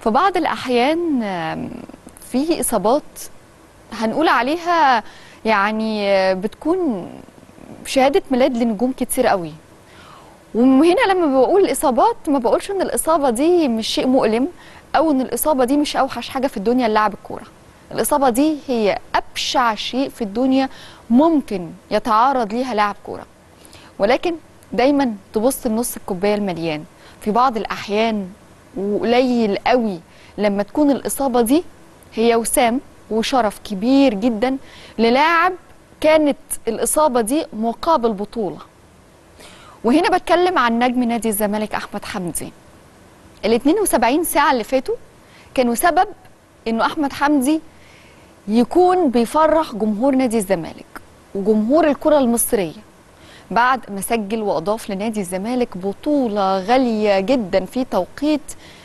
في بعض الأحيان آم، في إصابات هنقول عليها يعني آه، بتكون شهادة ميلاد لنجوم كتير قوي وهنا لما بقول الإصابات ما بقولش إن الإصابة دي مش شيء مؤلم أو إن الإصابة دي مش أوحش حاجة في الدنيا للاعب الكورة الإصابة دي هي أبشع شيء في الدنيا ممكن يتعرض ليها لاعب كورة ولكن دايما تبص لنص الكوبايه المليان في بعض الاحيان وقليل قوي لما تكون الاصابه دي هي وسام وشرف كبير جدا للاعب كانت الاصابه دي مقابل بطوله وهنا بتكلم عن نجم نادي الزمالك احمد حمدي ال 72 ساعه اللي فاتوا كانوا سبب انه احمد حمدي يكون بيفرح جمهور نادي الزمالك وجمهور الكره المصريه بعد ما سجل واضاف لنادي الزمالك بطوله غاليه جدا في توقيت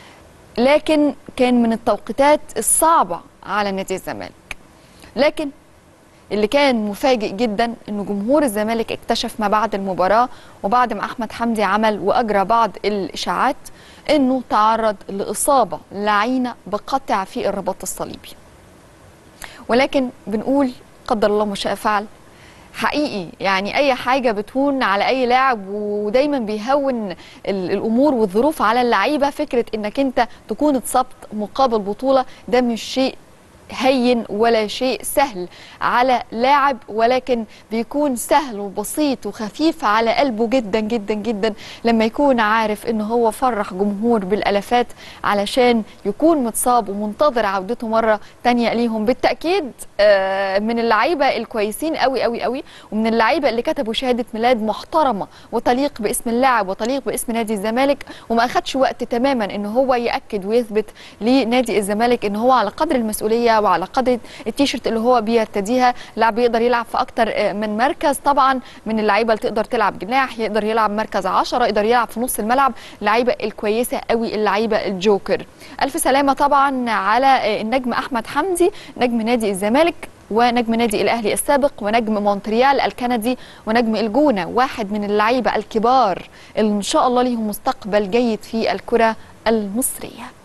لكن كان من التوقيتات الصعبه على نادي الزمالك لكن اللي كان مفاجئ جدا انه جمهور الزمالك اكتشف ما بعد المباراه وبعد ما احمد حمدي عمل واجرى بعض الاشاعات انه تعرض لاصابه لعينه بقطع في الرباط الصليبي ولكن بنقول قدر الله ما شاء فعل حقيقي يعني اي حاجه بتهون على اي لاعب ودايما بيهون ال- الامور والظروف على اللعيبه فكره انك انت تكون اتصبت مقابل بطوله ده مش شيء هين ولا شيء سهل على لاعب ولكن بيكون سهل وبسيط وخفيف على قلبه جدا جدا جدا لما يكون عارف ان هو فرح جمهور بالالافات علشان يكون متصاب ومنتظر عودته مره تانية ليهم بالتاكيد آه، من اللعيبه الكويسين قوي قوي قوي ومن اللعيبه اللي كتبوا شهاده ميلاد محترمه وتليق باسم اللاعب وتليق باسم نادي الزمالك وما اخدش وقت تماما ان هو ياكد ويثبت لنادي الزمالك ان هو على قدر المسؤوليه وعلى قدر التيشيرت اللي هو بيرتديها لاعب يقدر يلعب في اكتر آه، من مركز طبعا من اللعيبه اللي تقدر تلعب جناح يقدر يلعب مركز 10 يقدر يلعب في نص الملعب اللعيبه الكويسه قوي اللعيبه الجوكر الف سلامه طبعا على آه، النجم احمد حمدي نجم نادي الزمالك ونجم نادي الاهلي السابق ونجم مونتريال الكندي ونجم الجونه واحد من اللعيبه الكبار اللي ان شاء الله ليهم مستقبل جيد في الكره المصريه